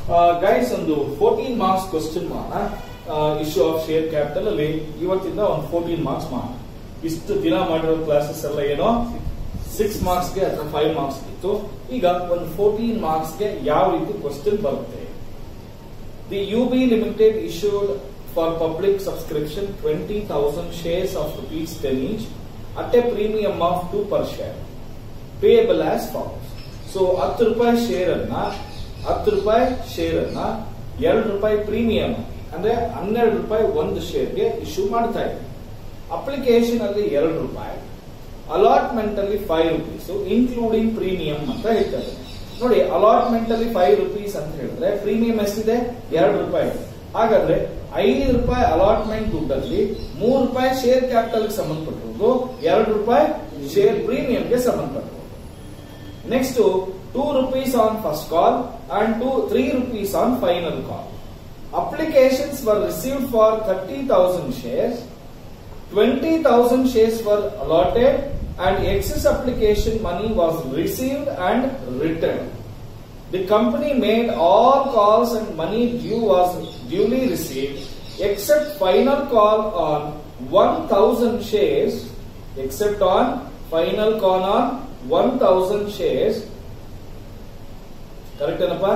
Guys ಒಂದು fourteen marks question ಮಾಡೋಣ issue of share capital ಅಲ್ಲಿ ಇವತ್ತಿಂದ ಒಂದು ಫೋರ್ಟೀನ್ ಮಾರ್ಕ್ಸ್ ಮಾಡೋಣ ಇಷ್ಟು ದಿನ ಮಾಡಿರೋ ಕ್ಲಾಸಸ್ ಎಲ್ಲ ಏನೋ ಸಿಕ್ಸ್ ಮಾರ್ಕ್ಸ್ಗೆ ಅಥವಾ ಫೈವ್ ಮಾರ್ಕ್ಸ್ ಇತ್ತು ಈಗ ಒಂದು ಫೋರ್ಟೀನ್ ಮಾರ್ಕ್ಸ್ಗೆ ಯಾವ ರೀತಿ ಕ್ವಶನ್ ಬರುತ್ತೆ the U B limited issued for public subscription twenty thousand shares of rupees ten each at a premium of two per share payable as follows so ಹತ್ತು ರೂಪಾಯಿ share ಅನ್ನ ಹತ್ತು ರೂಪಾಯಿ ಶೇರ್ ಅನ್ನ ಎರಡು ರೂಪಾಯಿ ಪ್ರೀಮಿಯಂ ಅಂದ್ರೆ ಹನ್ನೆರಡು ರೂಪಾಯಿ ಒಂದು ಶೇರ್ಗೆ ಇಶ್ಯೂ ಮಾಡ್ತಾ ಇದ್ದೀವಿ ಅಪ್ಲಿಕೇಶನ್ ಅಲ್ಲಿ ಎರಡು ರೂಪಾಯಿ ಅಲಾಟ್ಮೆಂಟ್ ಅಲ್ಲಿ ಫೈವ್ ರುಪೀಸ್ ಇನ್ಕ್ಲೂಡಿಂಗ್ ಪ್ರೀಮಿಯಂ ಅಂತ ಹೇಳ್ತಾರೆ ನೋಡಿ ಅಲಾಟ್ಮೆಂಟ್ ಅಲ್ಲಿ ಫೈವ್ ರುಪೀಸ್ ಅಂತ ಹೇಳಿದ್ರೆ ಪ್ರೀಮಿಯಂ ಎಷ್ಟಿದೆ ಎರಡು ರೂಪಾಯಿ ಇದೆ ಹಾಗಾದ್ರೆ ಐದು ರೂಪಾಯಿ ಅಲಾಟ್ಮೆಂಟ್ ದುಡ್ಡಲ್ಲಿ ಮೂರು ರೂಪಾಯಿ ಶೇರ್ ಕ್ಯಾಪಿಟಲ್ ಸಂಬಂಧಪಟ್ಟಿರೋದು ಎರಡು ರೂಪಾಯಿ ಶೇರ್ ಪ್ರೀಮಿಯಂಗೆ ಸಂಬಂಧಪಟ್ಟಿರೋದು next two rupees on first call and two three rupees on final call applications were received for thirty thousand shares twenty thousand shares were allotted and excess application money was received and return The company made all calls and money due was duly received except final call on 1000 shares except on final call on 1000 shares correct ಏನಪ್ಪ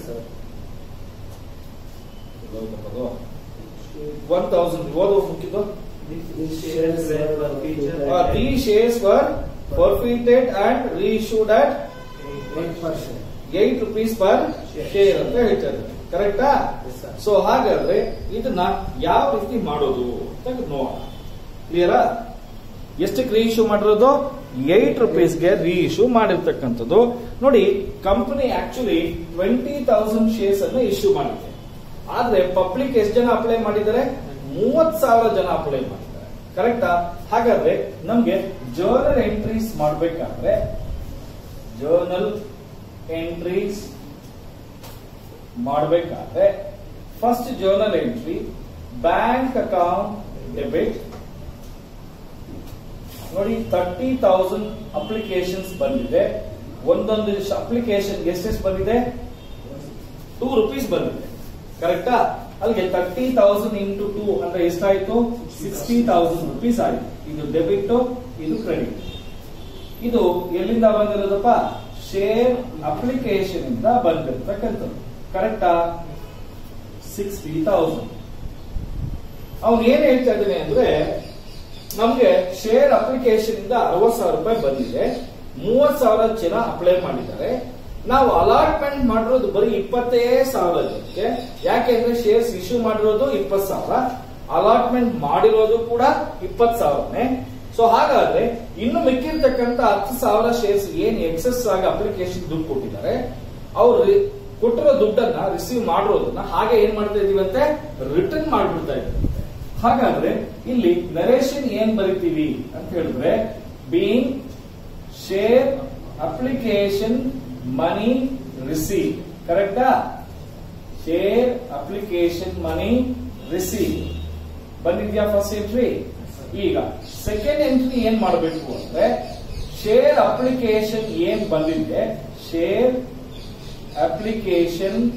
one thousand ಓದು ಮುಖ್ಯದು the shares were forfeited and reissued at eight rupees per share ಅಂತ ಹೇಳ್ತಾರೆ ಕರೆಕ್ಟಾ so ಹಾಗಾದ್ರೆ ಇದನ್ನ ಯಾವ ರೀತಿ ಮಾಡೋದು ಅಂತ ನೋಡೋಣ ಕ್ಲಿಯರಾ ಎಷ್ಟಕ್ಕೆ ರೀ ಇಶ್ಯೂ ಮಾಡಿರೋದು ಏಟ್ ರುಪೀಸ್ಗೆ ರೀ ಇಶ್ಯೂ ಮಾಡಿರ್ತಕ್ಕಂಥದ್ದು ನೋಡಿ company actually twenty thousand shares ಅನ್ನು ಇಶ್ಯೂ ಮಾಡಿದೆ ಆದ್ರೆ ಪಬ್ಲಿಕ್ ಎಷ್ಟು ಜನ ಅಪ್ಲೈ ಮಾಡಿದ್ದಾರೆ ಮೂವತ್ ಸಾವಿರ ಜನ ಅಪ್ಲೈ ಮಾಡಿದ್ದಾರೆ ಕರೆಕ್ಟಾ ಹಾಗಾದ್ರೆ ನಮ್ಗೆ ಜರ್ನಲ್ ಎಂಟ್ರೀಸ್ ಮಾಡ್ಬೇಕಾದ್ರೆ ಜರ್ನಲ್ ಎಂಟ್ರೀಸ್ ಮಾಡಬೇಕಾದ್ರೆ first journal entry bank account debit ನೋಡಿ ತರ್ಟಿ ತೌಸಂಡ್ ಅಪ್ಲಿಕೇಶನ್ಸ್ ಬಂದಿದೆ ಒಂದೊಂದು ಅಪ್ಲಿಕೇಶನ್ ಎಷ್ಟೆಷ್ಟು ಬಂದಿದೆ ಟೂ ರುಪೀಸ್ ಬಂದಿದೆ ಕರೆಕ್ಟಾ ಅಲ್ಲಿಗೆ ತರ್ಟಿ ತೌಸಂಡ್ ಇಂಟು ಟೂ ಅಂದ್ರೆ ಎಷ್ಟಾಯ್ತು ಸಿಕ್ಸ್ಟಿ ತೌಸಂಡ್ ರುಪೀಸ್ ಆಯ್ತು ಇದು ಡೆಬಿಟ್ ಇದು ಕ್ರೆಡಿಟ್ ಇದು ಎಲ್ಲಿಂದ ಬಂದಿರೋದಪ್ಪ ಶೇರ್ ಅಪ್ಲಿಕೇಶನ್ ಇಂದ ಬಂದಿರತಕ್ಕಂಥದ್ದು ಕರೆಕ್ಟಾ ಸಿಕ್ಸ್ಟಿ ತೌಸಂಡ್ ಅವನು ಏನ್ ಹೇಳ್ತಾ ಇದ್ದಾನೆ ಅಂದ್ರೆ ನಮ್ಗೆ ಶೇರ್ ಅಪ್ಲಿಕೇಶನ್ ಇಂದ ಅರವತ್ ಸಾವಿರ ರೂಪಾಯಿ ಬಂದಿದೆ ಮೂವತ್ ಸಾವಿರ ಜನ ಅಪ್ಲೈ ಮಾಡಿದ್ದಾರೆ ನಾವು ಅಲಾಟ್ಮೆಂಟ್ ಮಾಡಿರೋದು ಬರೀ ಇಪ್ಪತ್ತೇ ಸಾವಿರ ಜನಕ್ಕೆ ಯಾಕೆಂದ್ರೆ ಶೇರ್ಸ್ ಇಶ್ಯೂ ಮಾಡಿರೋದು ಇಪ್ಪತ್ ಸಾವಿರ ಅಲಾಟ್ಮೆಂಟ್ ಮಾಡಿರೋದು ಕೂಡ ಇಪ್ಪತ್ ಸಾವಿರನೇ ಸೊ ಹಾಗಾದ್ರೆ ಇನ್ನು ಮಿಕ್ಕಿರ್ತಕ್ಕಂಥ ಹತ್ತು ಸಾವಿರ ಶೇರ್ಸ್ ಏನ್ ಎಕ್ಸೆಸ್ ಆಗಿ ಅಪ್ಲಿಕೇಶನ್ ದುಡ್ಡು ಕೊಟ್ಟಿದ್ದಾರೆ ಅವ್ರು ಕೊಟ್ಟಿರೋ ದುಡ್ಡನ್ನ ರಿಸೀವ್ ಮಾಡಿರೋದನ್ನ ಹಾಗೆ ಏನ್ ಮಾಡ್ತಾ ಇದೀವಿ ಅಂತೆ ರಿಟರ್ನ್ ಮಾಡ್ಬಿಡ್ತಾ ಇದ್ದೀವಿ ಹಾಗಾದ್ರೆ ಇಲ್ಲಿ ನರೇಶನ್ ಏನ್ ಬರಿತೀವಿ ಅಂತ ಹೇಳಿದ್ರೆ being share application money receive ಕರೆಕ್ಟಾ ಶೇರ್ ಅಪ್ಲಿಕೇಶನ್ ಮನಿ ರಿಸೀವ್ ಬಂದಿದ್ಯಾ ಫಸ್ಟ್ ಎಂಟ್ರಿ ಈಗ ಸೆಕೆಂಡ್ ಎಂಟ್ರಿ ಏನ್ ಮಾಡಬೇಕು ಅಂದ್ರೆ ಶೇರ್ ಅಪ್ಲಿಕೇಶನ್ ಏನ್ ಬಂದಿದೆ share application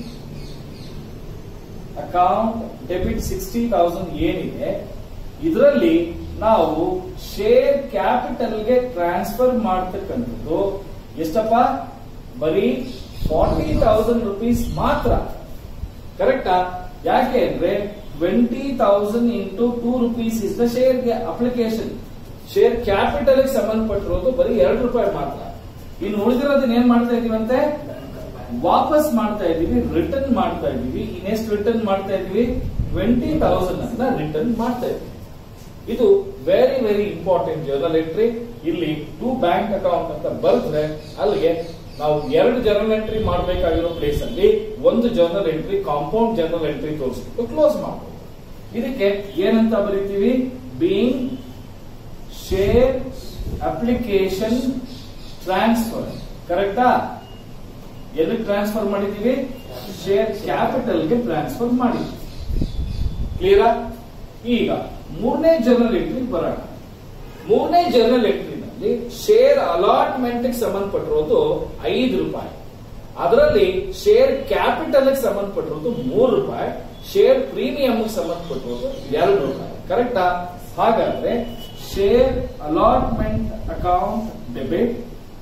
account debit sixty thousand ಏನಿದೆ ಇದರಲ್ಲಿ ನಾವು ಶೇರ್ ಕ್ಯಾಪಿಟಲ್ಗೆ ಟ್ರಾನ್ಸ್ಫರ್ ಮಾಡ್ತಕ್ಕಂಥದ್ದು ಎಷ್ಟಪ್ಪ ಬರೀ ಫಾರ್ಟಿ ತೌಸಂಡ್ ರುಪೀಸ್ ಮಾತ್ರ ಕರೆಕ್ಟಾ ಯಾಕೆ ಅಂದ್ರೆ twenty thousand into two rupees is the share application share capital ಸಂಬಂಧಪಟ್ಟಿರೋದು ಬರೀ ಎರಡು ರೂಪಾಯಿ ಮಾತ್ರ ಇನ್ನು ಉಳಿದಿರೋದನ್ನ ಏನ್ ಮಾಡ್ತಾ ಇದೀವಂತೆ ವಾಪಸ್ ಮಾಡ್ತಾ ಇದೀವಿ ರಿಟರ್ನ್ ಮಾಡ್ತಾ ಇದೀವಿ ಇನ್ನೆಷ್ಟು ರಿಟರ್ನ್ ಮಾಡ್ತಾ ಇದೀವಿ ಟ್ವೆಂಟಿ ತೌಸಂಡ್ ಅಂತ ರಿಟರ್ನ್ ಮಾಡ್ತಾ ಇದೀವಿ ಇದು very very important journal entry ಇಲ್ಲಿ ಟೂ ಬ್ಯಾಂಕ್ ಅಕೌಂಟ್ ಅಂತ ಬರೆದ್ರೆ ಅಲ್ಲಿಗೆ ನಾವು ಎರಡು ಜರ್ನಲ್ ಎಂಟ್ರಿ ಮಾಡಬೇಕಾಗಿರೋ ಪ್ಲೇಸ್ ಅಲ್ಲಿ ಒಂದು journal entry compound journal entry ತೋರಿಸ್ಬಿಟ್ಟು ಕ್ಲೋಸ್ ಮಾಡಬಹುದು ಇದಕ್ಕೆ ಏನಂತ ಬರೀತೀವಿ ಬೀಂಗ್ ಶೇರ್ ಅಪ್ಲಿಕೇಶನ್ ಟ್ರಾನ್ಸ್ಫರ್ ಕರೆಕ್ಟಾ ಎಲ್ಲಿ ಟ್ರಾನ್ಸ್ಫರ್ ಮಾಡಿದೀವಿ ಶೇರ್ ಕ್ಯಾಪಿಟಲ್ಗೆ ಟ್ರಾನ್ಸ್ಫರ್ ಮಾಡಿದ್ವಿ ಕ್ಲಿಯರಾ ಈಗ ಮೂರನೇ ಜರ್ನಲ್ ಎಂಟ್ರಿ ಬರೋಣ ಮೂರನೇ ಜರ್ನಲ್ ಎಂಟ್ರಿನಲ್ಲಿ ಶೇರ್ ಅಲಾಟ್ಮೆಂಟ್ ಸಂಬಂಧಪಟ್ಟಿರೋದು ಐದು ರೂಪಾಯಿ ಅದರಲ್ಲಿ ಶೇರ್ ಕ್ಯಾಪಿಟಲ್ ಸಂಬಂಧಪಟ್ಟಿರೋದು ಮೂರು ರೂಪಾಯಿ ಶೇರ್ ಪ್ರೀಮಿಯಂ ಸಂಬಂಧಪಟ್ಟಿರೋದು ಎರಡು ರೂಪಾಯಿ ಕರೆಕ್ಟಾ ಹಾಗಾದ್ರೆ share allotment account debit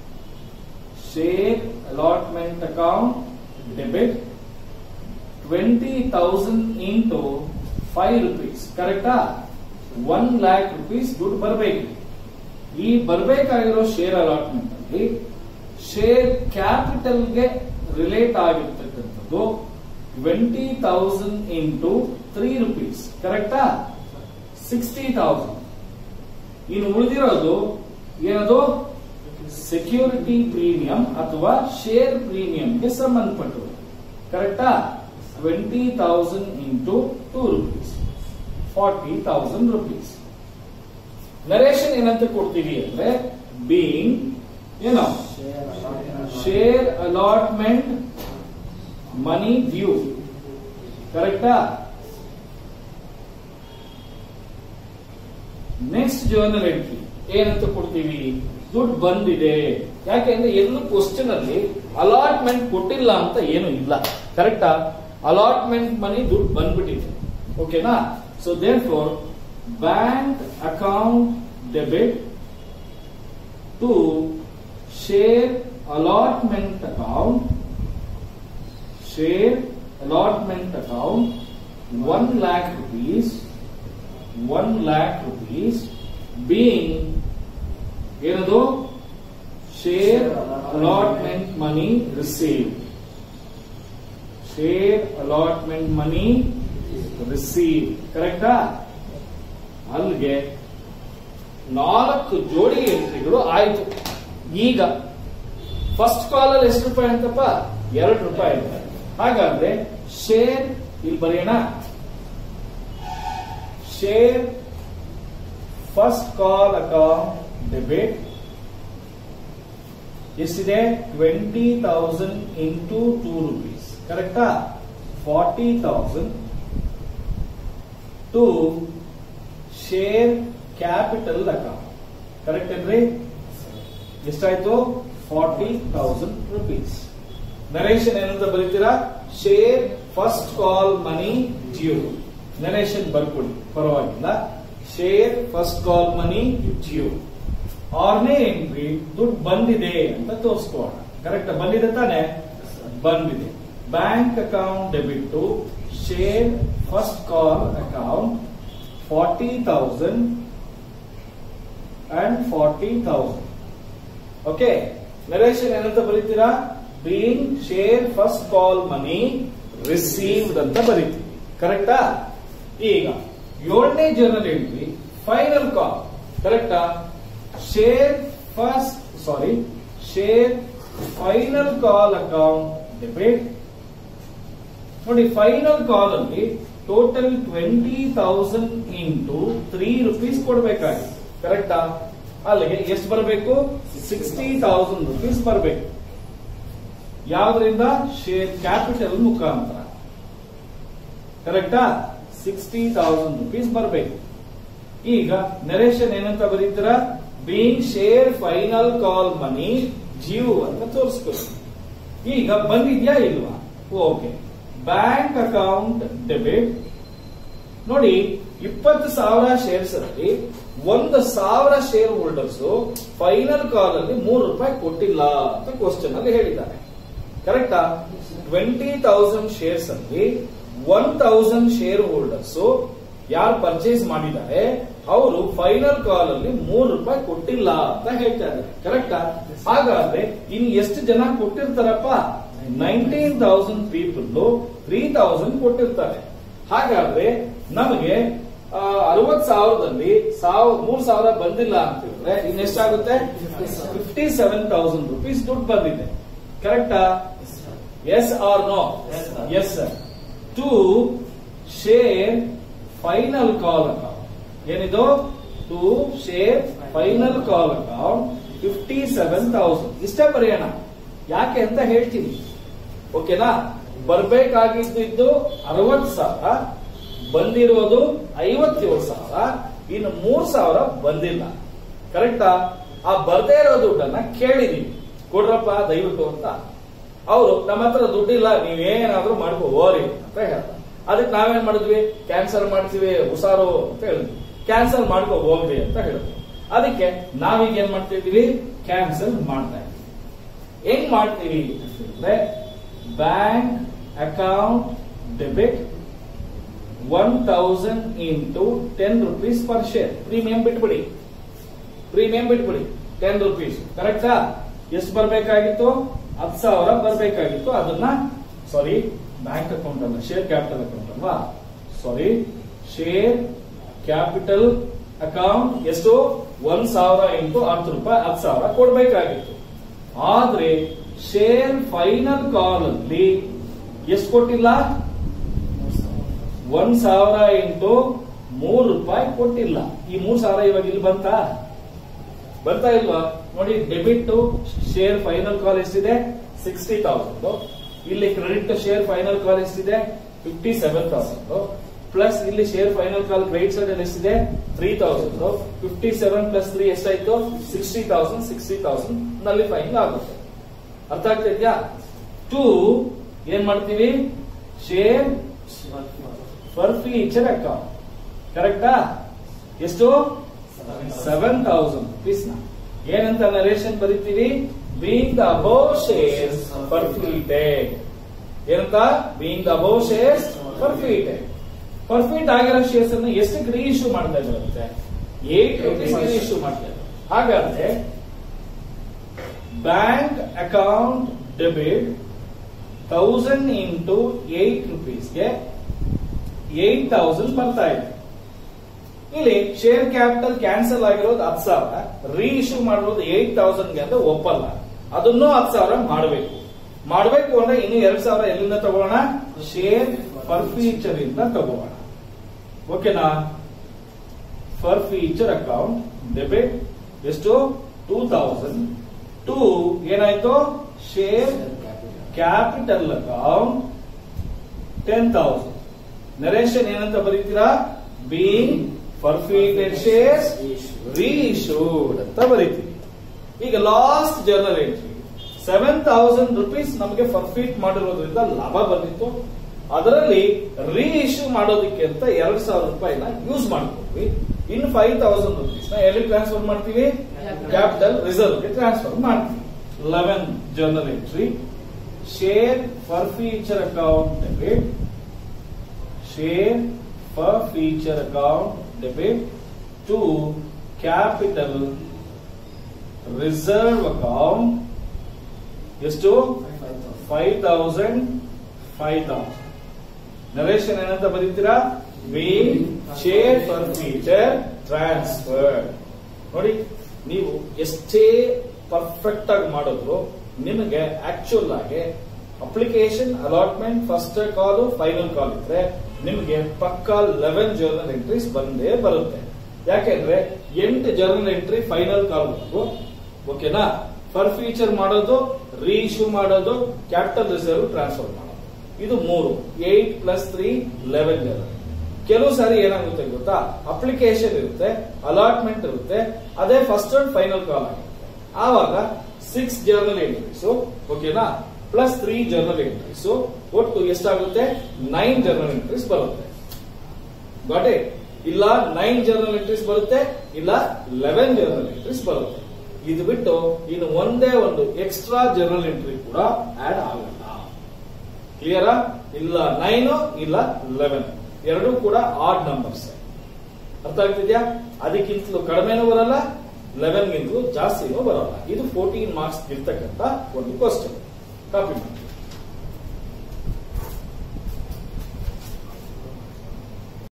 share allotment account debit twenty thousand into five rupees ಕರೆಕ್ಟಾ ಒನ್ ಲ್ಯಾಕ್ ರುಪೀಸ್ ದುಡ್ಡು ಬರಬೇಕು ಈ ಬರಬೇಕಾಗಿರೋ ಶೇರ್ ಅಲಾಟ್ಮೆಂಟ್ ಅಲ್ಲಿ ಶೇರ್ ಕ್ಯಾಪಿಟಲ್ಗೆ ರಿಲೇಟ್ ಆಗಿರ್ತಕ್ಕಂಥದ್ದು twenty thousand into three rupees ಕರೆಕ್ಟಾ ಸಿಕ್ಸ್ಟಿ ತೌಸಂಡ್ ಇನ್ನು ಉಳಿದಿರೋದು ಏನದು ಸೆಕ್ಯೂರಿಟಿ ಪ್ರೀಮಿಯಂ ಅಥವಾ ಶೇರ್ ಪ್ರೀಮಿಯಂಗೆ ಸಂಬಂಧಪಟ್ಟದ್ದು ಕರೆಕ್ಟಾ twenty thousand into two rupees forty thousand rupees narration ಏನಂತ ಕೊಡ್ತೀವಿ ಅಂದ್ರೆ ಬೀಯಿಂಗ್ ಏನೋ ಶೇರ್ ಅಲಾಟ್ಮೆಂಟ್ ಮನಿ ಡ್ಯೂ ಕರೆಕ್ಟಾ ನೆಕ್ಸ್ಟ್ ಜರ್ನಲ್ ಎಂಟ್ರಿ ಏನಂತ ಕೊಡ್ತೀವಿ ದುಡ್ಡು ಬಂದಿದೆ ಯಾಕೆಂದ್ರೆ ಎಲ್ಲೂ ಕ್ವಶನ್ ಅಲ್ಲಿ ಅಲಾಟ್ಮೆಂಟ್ ಕೊಟ್ಟಿಲ್ಲ ಅಂತ ಏನು ಇಲ್ಲ ಕರೆಕ್ಟಾ ಅಲಾಟ್ಮೆಂಟ್ ಮನಿ ದುಡ್ಡು ಬಂದ್ಬಿಟ್ಟಿದೆ ಓಕೆನಾ so therefore bank account debit to share allotment account share allotment account one lakh rupees one lakh rupees being ಏನದು share allotment money receive share allotment money receive ಕರೆಕ್ಟಾ ಅಲ್ಲಿಗೆ ನಾಲ್ಕು ಜೋಡಿ ಎಂಟ್ರಿಗಳು ಆಯ್ತು ಈಗ ಫಸ್ಟ್ ಕಾಲ್ ಅಲ್ಲಿ ಎಷ್ಟು ರೂಪಾಯಿ ಅಂತಪ್ಪ ಎರಡು ರೂಪಾಯಿ ಅಂತ ಹಾಗಾದ್ರೆ ಶೇರ್ ಇಲ್ಲಿ ಬರೆಯೋಣ share first call account debit ಎಷ್ಟಿದೆ twenty thousand into two rupees ಕರೆಕ್ಟಾ forty thousand to share capital account correct ಏನ್ರಿ ಎಷ್ಟಾಯ್ತು ಫಾರ್ಟಿ ತೌಸಂಡ್ ರುಪೀಸ್ ನರೇಶನ್ ಏನಂತ ಬರೀತೀರಾ share first call money due narration ಬರ್ಕೊಡಿ ಪರವಾಗಿಲ್ಲ share first call money due ಆರನೇ entry ದುಡ್ಡು ಬಂದಿದೆ ಅಂತ ತೋರಿಸ್ಕೋಣ ಕರೆಕ್ಟ್ ಬಂದಿದೆ ತಾನೆ ಬಂದಿದೆ bank account debit to share first call account forty thousand and forty thousand okay narration ಏನಂತ ಬರೀತೀರಾ being share first call money received ಅಂತ ಬರೀತೀವಿ ಕರೆಕ್ಟಾ ಈಗ ಏಳನೇ ಜರ್ನಲ್ ಎಂಟ್ರಿ ಫೈನಲ್ ಕಾಲ್ ಕರೆಕ್ಟಾ share first sorry share final call account debit ನೋಡಿ final call ಅಲ್ಲಿ total twenty thousand into three rupees ಕೊಡ್ಬೇಕಾಗಿತ್ತು ಕರೆಕ್ಟಾ ಅಲ್ಲಿಗೆ ಎಷ್ಟು ಬರಬೇಕು ಸಿಕ್ಸ್ಟಿ ತೌಸಂಡ್ ರುಪೀಸ್ ಬರಬೇಕು ಯಾವ್ದ್ರಿಂದ ಶೇರ್ ಕ್ಯಾಪಿಟಲ್ ಮುಖಾಂತರ ಕರೆಕ್ಟಾ ಸಿಕ್ಸ್ಟಿ ತೌಸಂಡ್ ರುಪೀಸ್ ಬರಬೇಕು ಈಗ ನರೇಶನ್ ಏನಂತ ಬರೀತೀರಾ being share final call money due ಅಂತ ತೋರಿಸ್ಬೇಕು ಈಗ ಬಂದಿದ್ಯಾ ಇಲ್ವಾ ಓಕೆ ಬ್ಯಾಂಕ್ ಅಕೌಂಟ್ ಡೆಬಿಟ್ ನೋಡಿ ಇಪ್ಪತ್ತು ಸಾವಿರ ಶೇರ್ಸ್ ಅಲ್ಲಿ ಒಂದು ಸಾವಿರ ಶೇರ್ ಹೋಲ್ಡರ್ಸ್ ಫೈನಲ್ ಕಾಲ್ ಅಲ್ಲಿ ಮೂರು ರೂಪಾಯಿ ಕೊಟ್ಟಿಲ್ಲ ಅಂತ ಕ್ವಶನ್ ಅಲ್ಲಿ ಹೇಳಿದ್ದಾರೆ ಕರೆಕ್ಟಾ ಟ್ವೆಂಟಿ ತೌಸಂಡ್ ಶೇರ್ಸ್ ಅಲ್ಲಿ ಒನ್ ತೌಸಂಡ್ ಶೇರ್ ಹೋಲ್ಡರ್ಸ್ ಯಾರು ಪರ್ಚೇಸ್ ಮಾಡಿದ್ದಾರೆ ಅವರು ಫೈನಲ್ ಕಾಲ್ ಅಲ್ಲಿ ಮೂರು ರೂಪಾಯಿ ಕೊಟ್ಟಿಲ್ಲ ಅಂತ ಹೇಳ್ತಾ ಇದ್ದಾರೆ ಕರೆಕ್ಟಾ ಹಾಗಾದ್ರೆ ಇನ್ನು ಎಷ್ಟು ಜನ ಕೊಟ್ಟಿರ್ತಾರಪ್ಪ nineteen thousand people three thousand ಕೊಟ್ಟಿರ್ತಾರೆ ಹಾಗಾದ್ರೆ ನಮಗೆ ಅರವತ್ ಸಾವಿರದಲ್ಲಿ ಸಾವಿರ ಮೂರ್ ಸಾವಿರ ಬಂದಿಲ್ಲ ಅಂತ ಹೇಳಿದ್ರೆ ಇನ್ನೆಷ್ಟಾಗುತ್ತೆ ಫಿಫ್ಟಿ ಸೆವೆನ್ ತೌಸಂಡ್ ರುಪೀಸ್ ದುಡ್ಡು ಬಂದಿದೆ ಕರೆಕ್ಟಾ yes or no Yes, sir. Yes sir to share final call account ಏನಿದು to share final call account fifty seven thousand ಇಷ್ಟೇ ಬರೆಯೋಣ ಯಾಕೆ ಅಂತ ಹೇಳ್ತೀನಿ ಓಕೆನಾ ಬರ್ಬೇಕಾಗಿದ್ದು ಅರವತ್ ಸಾವಿರ ಬಂದಿರೋದು ಐವತ್ತೇಳು ಸಾವಿರ ಇನ್ನು ಮೂರ್ ಸಾವಿರ ಬಂದಿಲ್ಲ ಕರೆಕ್ಟಾ ಆ ಬರ್ದೇ ಇರೋ ದುಡ್ಡನ್ನ ಕೇಳಿದೀವಿ ಕೊಡ್ರಪ್ಪ ದಯವಿಟ್ಟು ಅಂತ ಅವರು ನಮ್ಮ ಹತ್ರ ದುಡ್ಡಿಲ್ಲ ನೀವೇನಾದ್ರೂ ಮಾಡ್ಕೋ ಹೋರಿ ಅಂತ ಹೇಳ್ತಾರೆ ಅದಕ್ಕೆ ನಾವೇನ್ ಮಾಡಿದ್ವಿ ಕ್ಯಾನ್ಸಲ್ ಮಾಡ್ತೀವಿ ಹುಷಾರು ಅಂತ ಹೇಳಿದ್ವಿ ಕ್ಯಾನ್ಸಲ್ ಮಾಡ್ಕೋ ಹೋಗ್ರಿ ಅಂತ ಹೇಳಿದ್ವಿ ಅದಕ್ಕೆ ನಾವೀಗ ಏನ್ ಮಾಡ್ತಿದೀವಿ ಕ್ಯಾನ್ಸಲ್ ಮಾಡ್ತಾ ಇದ್ವಿ ಹೆಂಗ್ ಮಾಡ್ತೀವಿ ಅಂದ್ರೆ bank account debit one thousand into ten rupees per share premium ಬಿಟ್ಬಿಡಿ ಪ್ರೀಮಿಯಂ ಬಿಟ್ಬಿಡಿ ಟೆನ್ ರುಪೀಸ್ ಕರೆಕ್ಟಾ ಎಷ್ಟು ಬರ್ಬೇಕಾಗಿತ್ತು ಹತ್ತು ಸಾವಿರ ಬರ್ಬೇಕಾಗಿತ್ತು ಅದನ್ನ ಸಾರಿ ಬ್ಯಾಂಕ್ ಅಕೌಂಟ್ ಅಲ್ಲ ಶೇರ್ ಕ್ಯಾಪಿಟಲ್ ಅಕೌಂಟ್ ಅಲ್ವಾ ಸಾರಿ ಶೇರ್ ಕ್ಯಾಪಿಟಲ್ ಅಕೌಂಟ್ ಎಷ್ಟು ಒಂದ್ ಸಾವಿರ ಇಂಟು ಹತ್ತು ರೂಪಾಯಿ ಹತ್ತು ಸಾವಿರ ಕೊಡ್ಬೇಕಾಗಿತ್ತು ಆದ್ರೆ ಶೇರ್ ಫೈನಲ್ ಕಾಲ್ ಅಲ್ಲಿ ಎಷ್ಟು ಕೊಟ್ಟಿಲ್ಲ ಒಂದ್ ಸಾವಿರ ಇಂಟು ಮೂರು ರೂಪಾಯಿ ಕೊಟ್ಟಿಲ್ಲ ಈ ಮೂರ್ ಸಾವಿರ ಇವಾಗ ಇಲ್ಲಿ ಬಂತಾ ಬರ್ತಾ ಇಲ್ವಾ ನೋಡಿ ಡೆಬಿಟ್ ಶೇರ್ ಫೈನಲ್ ಕಾಲ್ ಎಷ್ಟಿದೆ ಸಿಕ್ಸ್ಟಿ ತೌಸಂಡ್ ಇಲ್ಲಿ ಕ್ರೆಡಿಟ್ ಶೇರ್ ಫೈನಲ್ ಕಾಲ್ ಎಷ್ಟಿದೆ ಫಿಫ್ಟಿ ಸೆವೆನ್ ತೌಸಂಡ್ ಪ್ಲಸ್ ಇಲ್ಲಿ share final call credit side ಅಲ್ಲಿ ಎಷ್ಟಿದೆ three thousand fifty seven plus three ಎಷ್ಟಾಯ್ತು ಸಿಕ್ಸ್ಟಿ ತೌಸಂಡ್ ಸಿಕ್ಸ್ಟಿ ತೌಸಂಡ್ ನಲ್ಲಿ ಫೈನ್ ಆಗುತ್ತೆ ಅರ್ಥ ಆಗ್ತಾ ಇದೆಯಾ ಟು ಏನ್ ಮಾಡ್ತೀವಿ ಶೇರ್ ಫರ್ ಫ್ಯೂಚರ್ ಅಕೌಂಟ್ ಕರೆಕ್ಟಾ ಎಷ್ಟು ಸೆವೆನ್ ತೌಸಂಡ್ ರುಪೀಸ್ ನ ಏನಂತ ನರೇಶನ್ ಬರೀತೀವಿ being the above shares forfeited ಏನಂತ being the above shares forfeited forfeit ಆಗಿರೋ ಶೇರ್ಸ್ ಅನ್ನು ಎಷ್ಟಕ್ಕೆ ರೀ ಇಶ್ಯೂ ಮಾಡ್ತಾ ಇದ್ದಾರಂತೆ ಏಟ್ ರುಪೀಸ್ ರೀ ಇಶ್ಯೂ ಮಾಡ್ತಾ ಇದ್ದಾರೆ ಹಾಗಾದ್ರೆ bank account debit thousand into eight ರುಪೀಸ್ಗೆ ಏಟ್ ತೌಸಂಡ್ ಬರ್ತಾ ಇದೆ ಇಲ್ಲಿ ಶೇರ್ ಕ್ಯಾಪಿಟಲ್ ಕ್ಯಾನ್ಸಲ್ ಆಗಿರೋದು ಹತ್ತು ಸಾವಿರ ರೀ ಇಶ್ಯೂ ಮಾಡಿರೋದು ಏಟ್ ತೌಸಂಡ್ಗೆ ಅಂತ ಒಪ್ಪಲ್ಲ ಅದನ್ನು ಹತ್ತು ಸಾವಿರ ಮಾಡಬೇಕು ಮಾಡಬೇಕು ಅಂದ್ರೆ ಇನ್ನು ಎರಡ್ ಸಾವಿರ ಎಲ್ಲಿಂದ ತಗೋಣ ಶೇರ್ ಫರ್ ಫೀಚರ್ ಇಂದ ತಗೋಣ ಓಕೆನಾ ಫರ್ ಫೀಚರ್ ಅಕೌಂಟ್ ಡೆಬಿಟ್ ಎಷ್ಟು ಟೂ ತೌಸಂಡ್ ಟೂ ಏನಾಯ್ತು share capital account ten thousand narration ಏನಂತ ಬರೀತೀರಾ ಬೀಂಗ್ ಪರ್ಫೀಟೆಡ್ ಶೇರ್ಸ್ ರೀಶೂಡ್ ಅಂತ ಬರೀತೀವಿ ಈಗ last journal entry seven thousand rupees ನಮಗೆ ಪರ್ಫೀಟ್ ಮಾಡಿರೋದ್ರಿಂದ ಲಾಭ ಬಂದಿತ್ತು ಅದರಲ್ಲಿ ರೀ ಇಶ್ಯೂ ಮಾಡೋದಕ್ಕೆ ಅಂತ ಎರಡ್ ಸಾವಿರ ರೂಪಾಯಿನ ಯೂಸ್ ಮಾಡ್ಕೊಂಡ್ವಿ ಇನ್ನು ಫೈವ್ ತೌಸಂಡ್ ರುಪೀಸ್ ನ ಎಲ್ಲಿ ಟ್ರಾನ್ಸ್ಫರ್ ಮಾಡ್ತೀವಿ ಕ್ಯಾಪಿಟಲ್ ರಿಸರ್ವ್ ಗೆ ಟ್ರಾನ್ಸ್ಫರ್ ಮಾಡ್ತೀವಿ eleven journal entry share forfeiture account debit share per feature account debit to capital reserve account ಎಷ್ಟು five thousand five thousand narration ಏನಂತ ಬರೀತೀರಾ ವಿ ಶೇರ್ ಫರ್ ಫೀಚರ್ ಟ್ರಾನ್ಸ್ಫರ್ ನೋಡಿ ನೀವು ಎಷ್ಟೇ ಪರ್ಫೆಕ್ಟ್ ಆಗಿ ಮಾಡಿದ್ರು ನಿಮಗೆ ಆಕ್ಚುಲ್ ಆಗಿ application allotment first call final call ಇದ್ರೆ ನಿಮಗೆ ಪಕ್ಕಾ ಲೆವೆನ್ ಜರ್ನಲ್ ಎಂಟ್ರೀಸ್ ಬಂದೇ ಬರುತ್ತೆ ಯಾಕೆಂದ್ರೆ ಎಂಟು ಜರ್ನಲ್ ಎಂಟ್ರಿ ಫೈನಲ್ ಕಾಲ್ ಓಕೆನಾ ಫರ್ ಫೀಚರ್ ಮಾಡೋದು ರೀ ಇಶ್ಯೂ ಮಾಡೋದು ಕ್ಯಾಪಿಟಲ್ ರಿಸರ್ವ್ ಟ್ರಾನ್ಸ್ಫರ್ ಮಾಡೋದು ಇದು ಮೂರು eight plus three eleven journal ಕೆಲವು ಸಾರಿ ಏನಾಗುತ್ತೆ ಗೊತ್ತಾ ಅಪ್ಲಿಕೇಶನ್ ಇರುತ್ತೆ ಅಲಾಟ್ಮೆಂಟ್ ಇರುತ್ತೆ ಅದೇ ಫಸ್ಟ್ ಅಂಡ್ ಫೈನಲ್ ಕಾಲ್ ಆಗಿರುತ್ತೆ ಆವಾಗ ಸಿಕ್ಸ್ ಜರ್ನಲ್ ಎಂಟ್ರೀಸ್ ಓಕೆನಾ ಪ್ಲಸ್ ತ್ರೀ ಜರ್ನಲ್ ಎಂಟ್ರೀಸ್ ಒಟ್ಟು ಎಷ್ಟಾಗುತ್ತೆ ನೈನ್ ಜರ್ನಲ್ ಎಂಟ್ರೀಸ್ ಬರುತ್ತೆ ಗಾಟ್ ಇಟ್ ಇಲ್ಲ ನೈನ್ ಜರ್ನಲ್ ಎಂಟ್ರೀಸ್ ಬರುತ್ತೆ ಇಲ್ಲ ಲೆವೆನ್ ಜರ್ನಲ್ ಎಂಟ್ರೀಸ್ ಬರುತ್ತೆ ಇದು ಬಿಟ್ಟು ಇನ್ನು ಒಂದೇ ಒಂದು ಎಕ್ಸ್ಟ್ರಾ ಜರ್ನಲ್ ಎಂಟ್ರಿ ಕೂಡ ಆಡ್ ಆಗಲ್ಲ ಕ್ಲಿಯರಾ ಇಲ್ಲ ನೈನ್ ಇಲ್ಲ ಲೆವೆನ್ ಎರಡೂ ಕೂಡ ಆಡ್ ನಂಬರ್ಸ್ ಅರ್ಥ ಆಗ್ತಿದ್ಯಾ ಅದಕ್ಕಿಂತಲೂ ಕಡಿಮೆನೂ ಬರಲ್ಲ ಲೆವೆನ್ ಗಿಂತಲೂ ಜಾಸ್ತಿನೂ ಬರಲ್ಲ ಇದು ಫೋರ್ಟೀನ್ ಮಾರ್ಕ್ಸ್ ಇರ್ತಕ್ಕಂಥ ಒಂದು ಕ್ವಶನ್ ಕಾಪಿ ಮಾಡಿ